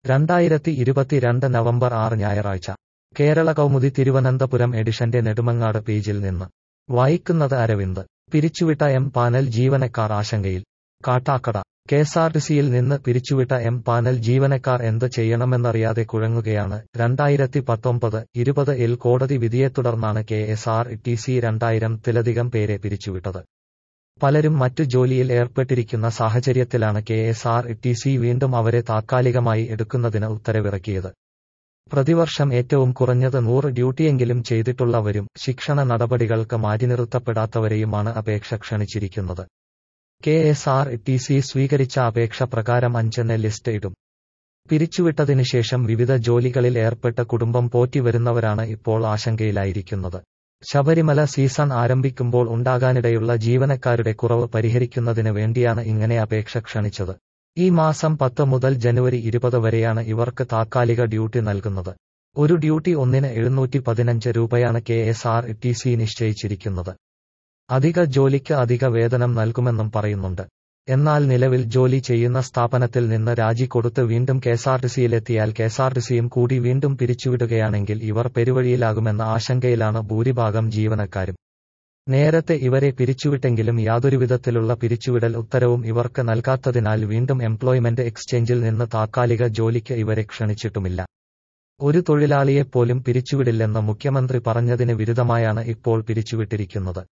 രണ്ടായിരത്തി ഇരുപത്തിരണ്ട് നവംബർ ആറ് ഞായറാഴ്ച കേരള കൗമുദി തിരുവനന്തപുരം എഡിഷന്റെ നെടുമങ്ങാട് പേജിൽ നിന്ന് വായിക്കുന്നത് അരവിന്ദ് പിരിച്ചുവിട്ട എം പാനൽ ജീവനക്കാർ ആശങ്കയിൽ കാട്ടാക്കട കെഎസ്ആർടിസിയിൽ നിന്ന് പിരിച്ചുവിട്ട എം പാനൽ ജീവനക്കാർ എന്ത് ചെയ്യണമെന്നറിയാതെ കുഴങ്ങുകയാണ് രണ്ടായിരത്തി പത്തൊമ്പത് ഇരുപത് ഇൽ കോടതി വിധിയെ തുടർന്നാണ് K S R T C രണ്ടായിരത്തിലധികം പേരെ പിരിച്ചുവിട്ടത് പലരും മറ്റു ജോലിയിൽ ഏർപ്പെട്ടിരിക്കുന്ന സാഹചര്യത്തിലാണ് K S R T C വീണ്ടും അവരെ താത്കാലികമായി എടുക്കുന്നതിന് ഉത്തരവിറക്കിയത് പ്രതിവർഷം ഏറ്റവും കുറഞ്ഞത് നൂറ് ഡ്യൂട്ടിയെങ്കിലും ചെയ്തിട്ടുള്ളവരും ശിക്ഷണ നടപടികൾക്ക് മാറ്റിനിർത്തപ്പെടാത്തവരെയുമാണ് അപേക്ഷ ക്ഷണിച്ചിരിക്കുന്നത് K S R T C സ്വീകരിച്ച അപേക്ഷ പ്രകാരം അഞ്ചെന്ന ലിസ്റ്റ് ഇടും പിരിച്ചുവിട്ടതിനു ശേഷം വിവിധ ജോലികളിൽ ഏർപ്പെട്ട കുടുംബം പോറ്റിവരുന്നവരാണ് ഇപ്പോൾ ആശങ്കയിലായിരിക്കുന്നത് ശബരിമല സീസൺ ആരംഭിക്കുമ്പോൾ ഉണ്ടാകാനിടയുള്ള ജീവനക്കാരുടെ കുറവ് പരിഹരിക്കുന്നതിന് വേണ്ടിയാണ് ഇങ്ങനെ അപേക്ഷ ക്ഷണിച്ചത് ഈ മാസം പത്ത് മുതൽ ജനുവരി ഇരുപത് വരെയാണ് ഇവർക്ക് താത്കാലിക ഡ്യൂട്ടി നൽകുന്നത് ഒരു ഡ്യൂട്ടി ഒന്നിന് എഴുന്നൂറ്റി പതിനഞ്ച് രൂപയാണ് K S R T C നിശ്ചയിച്ചിരിക്കുന്നത് അധിക ജോലിക്ക് അധിക വേതനം നൽകുമെന്നും പറയുന്നുണ്ട് എന്നാൽ നിലവിൽ ജോലി ചെയ്യുന്ന സ്ഥാപനത്തിൽ നിന്ന് രാജി കൊടുത്ത് വീണ്ടും കെഎസ്ആർടിസിയിലെത്തിയാൽ കെഎസ്ആർടിസിയും കൂടി വീണ്ടും പിരിച്ചുവിടുകയാണെങ്കിൽ ഇവർ പെരുവഴിയിലാകുമെന്ന ആശങ്കയിലാണ് ഭൂരിഭാഗം ജീവനക്കാരും നേരത്തെ ഇവരെ പിരിച്ചുവിട്ടെങ്കിലും യാതൊരുവിധത്തിലുള്ള പിരിച്ചുവിടൽ ഉത്തരവും ഇവർക്ക് നൽകാത്തതിനാൽ വീണ്ടും എംപ്ലോയ്മെന്റ് എക്സ്ചേഞ്ചിൽ നിന്ന് താത്കാലിക ജോലിക്ക് ഇവരെ ക്ഷണിച്ചിട്ടുമില്ല ഒരു തൊഴിലാളിയെപ്പോലും പിരിച്ചുവിടില്ലെന്ന് മുഖ്യമന്ത്രി പറഞ്ഞതിന് വിരുദ്ധമായാണ് ഇപ്പോൾ പിരിച്ചുവിട്ടിരിക്കുന്നത്